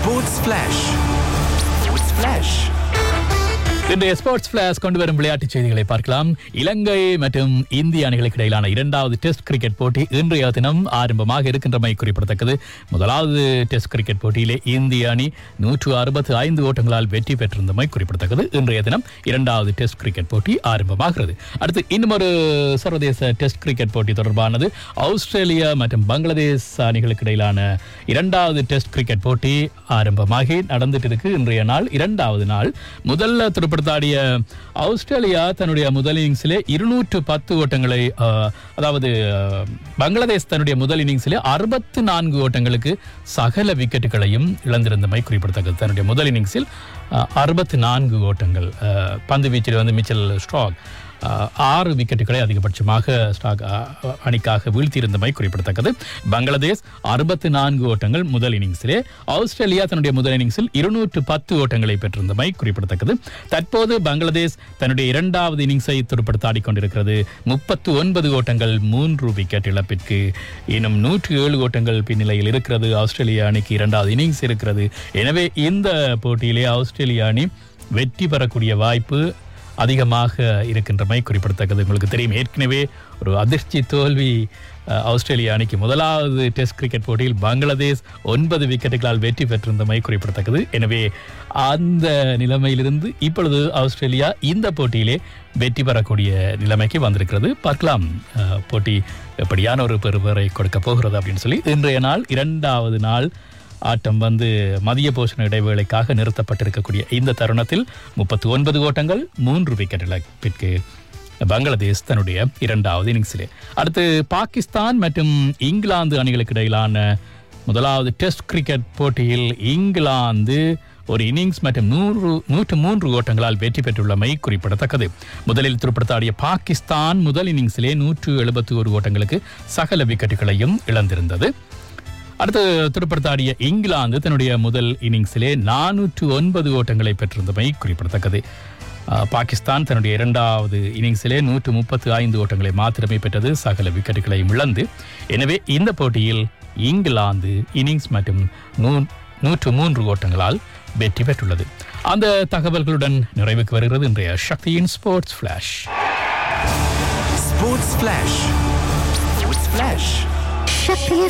Sports Flash. Sports Flash. இன்றைய sports flash கொண்டு வரும் விளையாட்டுச் செய்திகளை பார்க்கலாம் இலங்கை மற்றும் இந்திய அணிகளுக்கு இடையிலான இரண்டாவது டெஸ்ட் கிரிக்கெட் போட்டி இன்றைய தினம் ஆரம்பமாக இருக்கின்றமை குறிப்பிடத்தக்கது முதலாவது டெஸ்ட் கிரிக்கெட் போட்டியிலே இந்திய அணி நூற்று அறுபத்தி ஐந்து ஓட்டங்களால் வெற்றி பெற்றிருந்தமை குறிப்பிடத்தக்கது இன்றைய தினம் இரண்டாவது டெஸ்ட் கிரிக்கெட் போட்டி ஆரம்பமாகிறது அடுத்து இன்னும் ஒரு சர்வதேச டெஸ்ட் கிரிக்கெட் போட்டி தொடர்பானது ஆஸ்திரேலியா மற்றும் பங்களாதேஷ் அணிகளுக்கு இடையிலான இரண்டாவது டெஸ்ட் கிரிக்கெட் போட்டி ஆரம்பமாகி நடந்துட்டு இருக்கு இன்றைய நாள் இரண்டாவது நாள் முதல்ல துடுப்படுத்தாடிய ஆஸ்திரேலியா தன்னுடைய முதல் இன்னிங்ஸிலே இருநூற்று பத்து ஓட்டங்களை அஹ், அதாவது அஹ், பங்களாதேஷ் தன்னுடைய முதல் இன்னிங்ஸிலே அறுபத்து நான்கு ஓட்டங்களுக்கு சகல விக்கெட்டுகளையும் இழந்திருந்தமை குறிப்பிடத்தக்கது தன்னுடைய முதல் இன்னிங்ஸில் அறுபத்தி நான்கு ஓட்டங்கள் அஹ், பந்து வீச்சில் வந்து மிச்சல் ஸ்ட்ராக் அஹ், ஆறு விக்கெட்டுகளை அதிகபட்சமாக ஸ்டாக் அஹ், அணிக்காக வீழ்த்தியிருந்தமை குறிப்பிடத்தக்கது பங்களாதேஷ் அறுபத்தி நான்கு ஓட்டங்கள் முதல் இன்னிங்ஸிலே ஆஸ்திரேலியா தன்னுடைய முதல் இன்னிங்ஸில் இருநூற்று பத்து ஓட்டங்களை பெற்றிருந்தமை குறிப்பிடத்தக்கது தற்போது பங்களாதேஷ் தன்னுடைய இரண்டாவது இன்னிங்ஸை துடுப்படுத்தாடி கொண்டிருக்கிறது முப்பத்து ஒன்பது ஓட்டங்கள் மூன்று விக்கெட் இழப்பிற்கு இன்னும் நூற்று ஏழு ஓட்டங்கள் பின்னிலையில் இருக்கிறது ஆஸ்திரேலியா அணிக்கு இரண்டாவது இன்னிங்ஸ் இருக்கிறது எனவே இந்த போட்டியிலே ஆஸ்திரேலியா அணி வெற்றி பெறக்கூடிய வாய்ப்பு அதிகமாக இருக்கின்றமை குறிப்பிடத்தக்கது உங்களுக்கு தெரியும் ஏற்கனவே ஒரு அதிர்ச்சி தோல்வி அஹ், ஆஸ்திரேலியா அணிக்கு முதலாவது டெஸ்ட் கிரிக்கெட் போட்டியில் பங்களாதேஷ் ஒன்பது விக்கெட்டுகளால் வெற்றி பெற்றிருந்தமை குறிப்பிடத்தக்கது எனவே அந்த நிலைமையிலிருந்து இப்பொழுது ஆஸ்திரேலியா இந்த போட்டியிலே வெற்றி பெறக்கூடிய நிலைமைக்கு வந்திருக்கிறது பார்க்கலாம் அஹ், போட்டி எப்படியான ஒரு பெறுவரை கொடுக்க போகிறது அப்படின்னு சொல்லி இன்றைய நாள் இரண்டாவது நாள் ஆட்டம் வந்து மதிய போஷண இடைவேளைக்காக நிறுத்தப்பட்டிருக்கக்கூடிய இந்த தருணத்தில் முப்பத்தி ஒன்பது ஓட்டங்கள் மூன்று விக்கெட் இழப்பிற்கு பங்களாதேஷ் தன்னுடைய இரண்டாவது இன்னிங்ஸிலே அடுத்து பாகிஸ்தான் மற்றும் இங்கிலாந்து அணிகளுக்கு இடையிலான முதலாவது டெஸ்ட் கிரிக்கெட் போட்டியில் இங்கிலாந்து ஒரு இன்னிங்ஸ் மற்றும் நூறு நூற்று மூன்று ஓட்டங்களால் வெற்றி பெற்றுள்ளமை குறிப்பிடத்தக்கது முதலில் துடுப்படுத்தாடிய பாகிஸ்தான் முதல் இன்னிங்ஸிலே நூற்று எழுபத்தி ஒரு ஓட்டங்களுக்கு சகல விக்கெட்டுகளையும் இழந்திருந்தது அடுத்து துடுப்படுத்தாடிய இங்கிலாந்து தன்னுடைய முதல் இன்னிங்ஸிலே நானூற்று ஒன்பது ஓட்டங்களை பெற்றிருந்தமை குறிப்பிடத்தக்கது அஹ், பாகிஸ்தான் தன்னுடைய இரண்டாவது இன்னிங்ஸிலே நூற்று முப்பத்து ஐந்து ஓட்டங்களை மாத்திரமே பெற்றது சகல விக்கெட்டுகளையும் இழந்து எனவே இந்த போட்டியில் இங்கிலாந்து இன்னிங்ஸ் மற்றும் நூ- நூற்று மூன்று ஓட்டங்களால் வெற்றி பெற்றுள்ளது அந்த தகவல்களுடன் நிறைவுக்கு வருகிறது இன்றைய சக்தியின் sports flash Sports Flash. Sports Flash. சக்தி